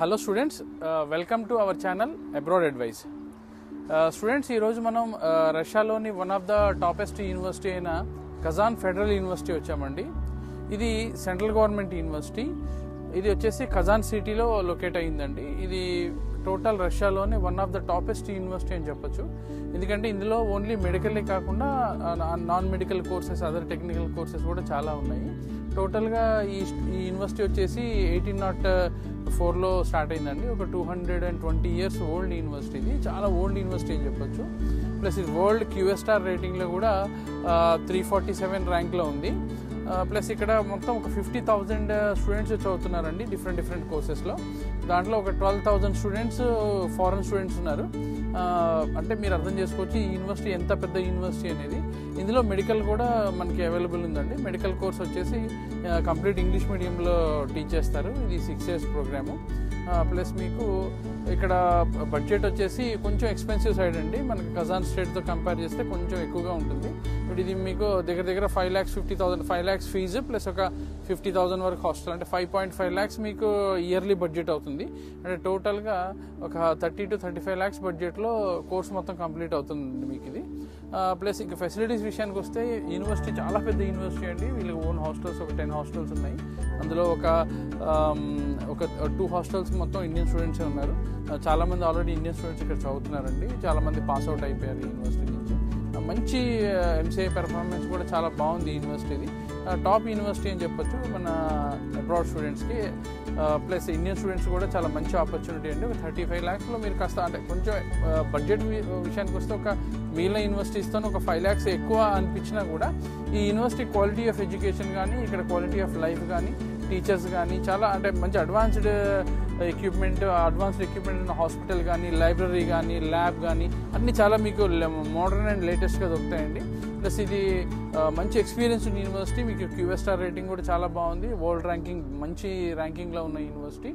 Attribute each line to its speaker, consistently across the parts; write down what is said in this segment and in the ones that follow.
Speaker 1: hello students welcome to our channel abroad advice students ఈరోజు మనం uh, రష్యాలోని one of the toppest university అయిన Kazan federal university వచ్చామండి ఇది సెంట్రల్ గవర్నమెంట్ యూనివర్సిటీ ఇది వచ్చేసి కజాన్ సిటీలో లొకేట్ అయిందండి ఇది టోటల్ రష్యాలోనే one of the toppest university అని చెప్పొచ్చు ఎందుకంటే ఇందులో ఓన్లీ మెడికలే కాకుండా non medical courses other technical courses కూడా చాలా ఉన్నాయి టోటల్గా ఈ ఈ యూనివర్సిటీ వచ్చేసి ఎయిటీన్ నాట్ ఫోర్లో స్టార్ట్ అయిందండి ఒక two hundred and twenty years old university ఇది చాలా ఓల్డ్ యూనివర్సిటీ అని చెప్పొచ్చు ప్లస్ ఇది వరల్డ్ క్యూఎస్టార్ రేటింగ్లో కూడా త్రీ ఫార్టీ సెవెన్ ర్యాంక్లో ఉంది ప్లస్ ఇక్కడ మొత్తం ఒక ఫిఫ్టీ థౌజండ్ స్టూడెంట్స్ చదువుతున్నారండి డిఫరెంట్ డిఫరెంట్ కోర్సెస్లో దాంట్లో ఒక twelve thousand students foreign students ఉన్నారు ఆ, అంటే మీరు అర్థం చేసుకోవచ్చు ఈ యూనివర్సిటీ ఎంత పెద్ద యూనివర్సిటీ అనేది ఇందులో మెడికల్ కూడా మనకి అవైలబుల్ ఉందండి మెడికల్ కోర్స్ వచ్చేసి కంప్లీట్ ఇంగ్లీష్ మీడియంలో టీచ్ చేస్తారు ఇది సిక్స్ ఇయర్స్ ప్రోగ్రాము ప్లస్ మీకు ఇక్కడ బడ్జెట్ వచ్చేసి కొంచెం ఎక్స్పెన్సివ్ సైడ్ అండి మనకి కజాన్ స్టేట్తో కంపేర్ చేస్తే కొంచెం ఎక్కువగా ఉంటుంది బట్ ఇది మీకు దగ్గర దగ్గర five lakhs fifty thousand five lakhs fee plus ఒక ఫిఫ్టీ థౌసండ్ వరకు హాస్టల్ అంటే ఫైవ్ పాయింట్ ఫైవ్ ల్యాక్స్ మీకు ఇయర్లీ బడ్జెట్ అవుతుంది అంటే టోటల్గా ఒక thirty to thirty five lakhs బడ్జెట్లో కోర్స్ మొత్తం కంప్లీట్ అవుతుంది మీకు ఇది ప్లస్ ఇక ఫెసిలిటీస్ విషయానికి వస్తే యూనివర్సిటీ చాలా పెద్ద యూనివర్సిటీ అండి వీళ్ళకి ఓన్ హాస్టల్స్ ఒక టెన్ హాస్టల్స్ ఉన్నాయి అందులో ఒక ఆమ్, ఒక టూ హాస్టల్స్ మొత్తం ఇండియన్ స్టూడెంట్సే ఉన్నారు ఆ, చాలా మంది ఆల్రెడీ ఇండియన్ స్టూడెంట్స్ ఇక్కడ చదువుతున్నారండి చాలా మంది పాస్ అవుట్ అయిపోయారు ఈ యూనివర్సిటీ నుంచి ఆ, మంచి ఎంసీఏ పెర్ఫార్మెన్స్ కూడా చాలా బాగుంది ఈ యూనివర్సిటీది టాప్ యూనివర్సిటీ అని చెప్పొచ్చు మన అబ్రాడ్ స్టూడెంట్స్కి ప్లస్ ఇండియన్ స్టూడెంట్స్ కూడా చాలా మంచి ఆపర్చునిటీ అండి ఒక థర్టీ ఫైవ్ ల్యాక్స్లో మీరు కాస్త అంటే కొంచెం బడ్జెట్ విషయానికి వస్తే ఒక మిగిలిన యూనివర్సిటీస్తో ఒక ఫైవ్ ల్యాక్స్ ఎక్కువ అనిపించినా కూడా ఈ యూనివర్సిటీ క్వాలిటీ ఆఫ్ ఎడ్యుకేషన్ కానీ ఇక్కడ క్వాలిటీ ఆఫ్ లైఫ్ కానీ టీచర్స్ కానీ చాలా అంటే మంచి అడ్వాన్స్డ్ ఎక్విప్మెంట్ అడ్వాన్స్డ్ ఎక్విప్మెంట్ ఉన్న హాస్పిటల్ కానీ లైబ్రరీ కానీ ల్యాబ్ కానీ అన్నీ చాలా మీకు మోడర్న్ అండ్ లేటెస్ట్గా దొరుకుతాయండి ప్లస్ ఇది ఆ, మంచి ఎక్స్పీరియన్స్ ఉన్న యూనివర్సిటీ మీకు క్యూఎస్టార్ రేటింగ్ కూడా చాలా బాగుంది వరల్డ్ ర్యాంకింగ్ మంచి ర్యాంకింగ్లో ఉన్న యూనివర్సిటీ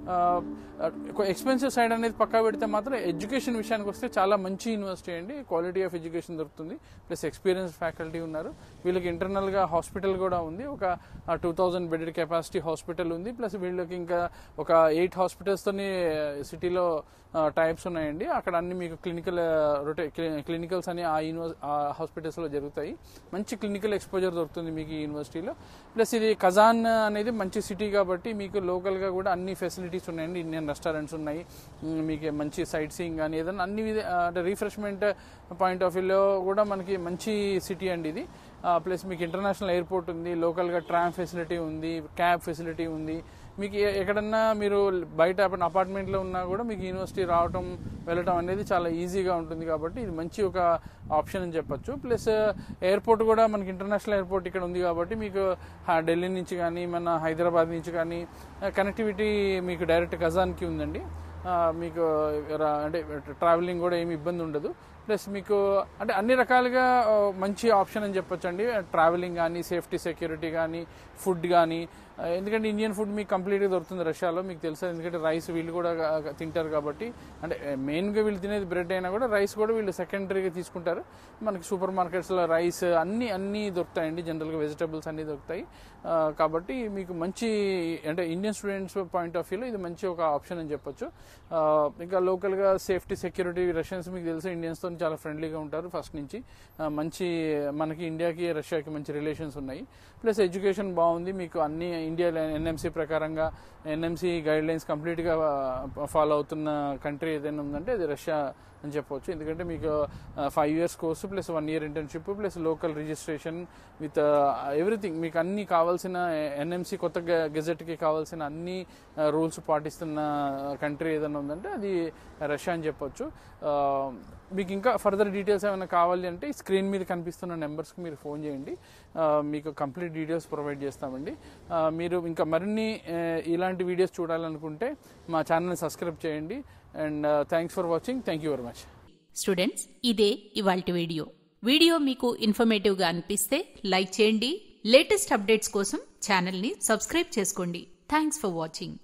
Speaker 1: ఎక్స్పెన్సివ్ సైడ్ అనేది పక్కా పెడితే మాత్రం ఎడ్యుకేషన్ విషయానికి వస్తే చాలా మంచి యూనివర్సిటీ అండి క్వాలిటీ ఆఫ్ ఎడ్యుకేషన్ దొరుకుతుంది ప్లస్ ఎక్స్పీరియన్స్ ఫ్యాకల్టీ ఉన్నారు వీళ్ళకి ఇంటర్నల్గా హాస్పిటల్ కూడా ఉంది ఒక two thousand bedded capacity hospital ఉంది ప్లస్ వీళ్ళకి ఇంకా ఒక ఎయిట్ హాస్పిటల్స్తోని సిటీలో టైప్స్ ఉన్నాయండి అక్కడ అన్ని మీకు క్లినికల్ రొటే క్లినికల్స్ అని ఆ యూనివర్స్ ఆ హాస్పిటల్స్లో జరుగుతాయి మంచి క్లినికల్ ఎక్స్పోజర్ దొరుకుతుంది మీకు ఈ యూనివర్సిటీలో ప్లస్ ఇది కజాన్ అనేది మంచి సిటీ కాబట్టి మీకు లోకల్గా కూడా అన్ని ఫెసిలిటీస్ ఉన్నాయండి ఇండియన్ రెస్టారెంట్స్ ఉన్నాయి మ్, మీకు మంచి సైట్ సీయింగ్ కానీ ఏదైనా అన్ని విధ అంటే రీఫ్రెష్మెంట్ పాయింట్ ఆఫ్ వ్యూలో కూడా మనకి మంచి సిటీ అండి ఇది ప్లస్ మీకు ఇంటర్నేషనల్ ఎయిర్పోర్ట్ ఉంది లోకల్గా ట్రామ్ ఫెసిలిటీ ఉంది క్యాబ్ ఫెసిలిటీ ఉంది మీకు ఎ- ఎక్కడన్నా మీరు బయట అపార్ట్మెంట్లో ఉన్నా కూడా మీకు యూనివర్సిటీ రావటం వెళ్ళటం అనేది చాలా ఈజీగా ఉంటుంది కాబట్టి ఇది మంచి ఒక ఆప్షన్ అని చెప్పొచ్చు ప్లస్ ఎయిర్పోర్ట్ కూడా మనకి ఇంటర్నేషనల్ ఎయిర్పోర్ట్ ఇక్కడ ఉంది కాబట్టి మీకు హా- ఢిల్లీ నుంచి కానీ మన హైదరాబాద్ నుంచి కానీ కనెక్టివిటీ మీకు డైరెక్ట్ కజాన్కి ఉందండి ఆ, మీకు రా- అంటే ట్రావెలింగ్ కూడా ఏమి ఇబ్బంది ఉండదు ప్లస్ మీకు అంటే అన్ని రకాలుగా ఆ, మంచి ఆప్షన్ అని చెప్పొచ్చు అండి ట్రావెలింగ్ కానీ సేఫ్టీ సెక్యూరిటీ కానీ ఫుడ్ కానీ ఆ, ఎందుకంటే ఇండియన్ ఫుడ్ మీకు కంప్లీట్గా దొరుకుతుంది రష్యాలో మీకు తెలుసు ఎందుకంటే రైస్ వీళ్ళు కూడా గా- తింటారు కాబట్టి అంటే మెయిన్గా వీళ్ళు తినేది బ్రెడ్ అయినా కూడా రైస్ కూడా వీళ్ళు సెకండరీగా తీసుకుంటారు మనకి సూపర్ మార్కెట్స్లో రైస్ అన్ని అన్నీ దొరుకుతాయండి జనరల్గా వెజిటబుల్స్ అన్నీ దొరుకుతాయి ఆ, కాబట్టి మీకు మంచి అంటే ఇండియన్ స్టూడెంట్స్ పాయింట్ ఆఫ్ వ్యూలో ఇది మంచి ఒక ఆప్షన్ అని చెప్పొచ్చు ఆ, ఇంకా లోకల్గా సేఫ్టీ సెక్యూరిటీ రష్యన్స్ మీకు తెలుసు ఇండియన్స్తో చాలా ఫ్రెండ్లీగా ఉంటారు ఫస్ట్ నుంచి ఆ, మంచి మనకి ఇండియాకి రష్యాకి మంచి రిలేషన్స్ ఉన్నాయి ప్లస్ ఎడ్యుకేషన్ బాగుంది మీకు అన్ని ఇండియా ఎన్ఎంసీ ప్రకారంగా ఎన్ఎంసీ గైడ్ లైన్స్ కంప్లీట్గా ఫాలో అవుతున్న కంట్రీ ఏదైనా ఉందంటే అది రష్యా అని చెప్పవచ్చు ఎందుకంటే మీకు five years course plus one year internship plus local registration with everything మీకు అన్ని కావాల్సిన ఎన్ఎంసీ కొత్త గెజెట్కి కావాల్సిన అన్ని రూల్స్ పాటిస్తున్న కంట్రీ ఏదైనా ఉందంటే అది రష్యా అని చెప్పొచ్చు ఆ, మీకు ఇంకా ఫర్దర్ డీటెయిల్స్ ఏమైనా కావాలి అంటే ఈ స్క్రీన్ మీద కనిపిస్తున్న నెంబర్స్కి మీరు ఫోన్ చేయండి ఆ, మీకు కంప్లీట్ డీటెయిల్స్ ప్రొవైడ్ చేస్తామండి ఆ, మీరు ఇంకా మరిన్ని ఆ, ఇలాంటి వీడియోస్ చూడాలనుకుంటే మా ఛానల్ని సబ్స్క్రైబ్ చేయండి and thanks for watching thank you very much
Speaker 2: students ఇదే ఇవాల్టి వీడియో వీడియో మీకు ఇన్ఫర్మేటివ్గా అనిపిస్తే లైక్ చేయండి లేటెస్ట్ అప్డేట్స్ కోసం ఛానల్ని సబ్స్క్రైబ్ చేసుకోండి థ్యాంక్స్ ఫర్ వాచింగ్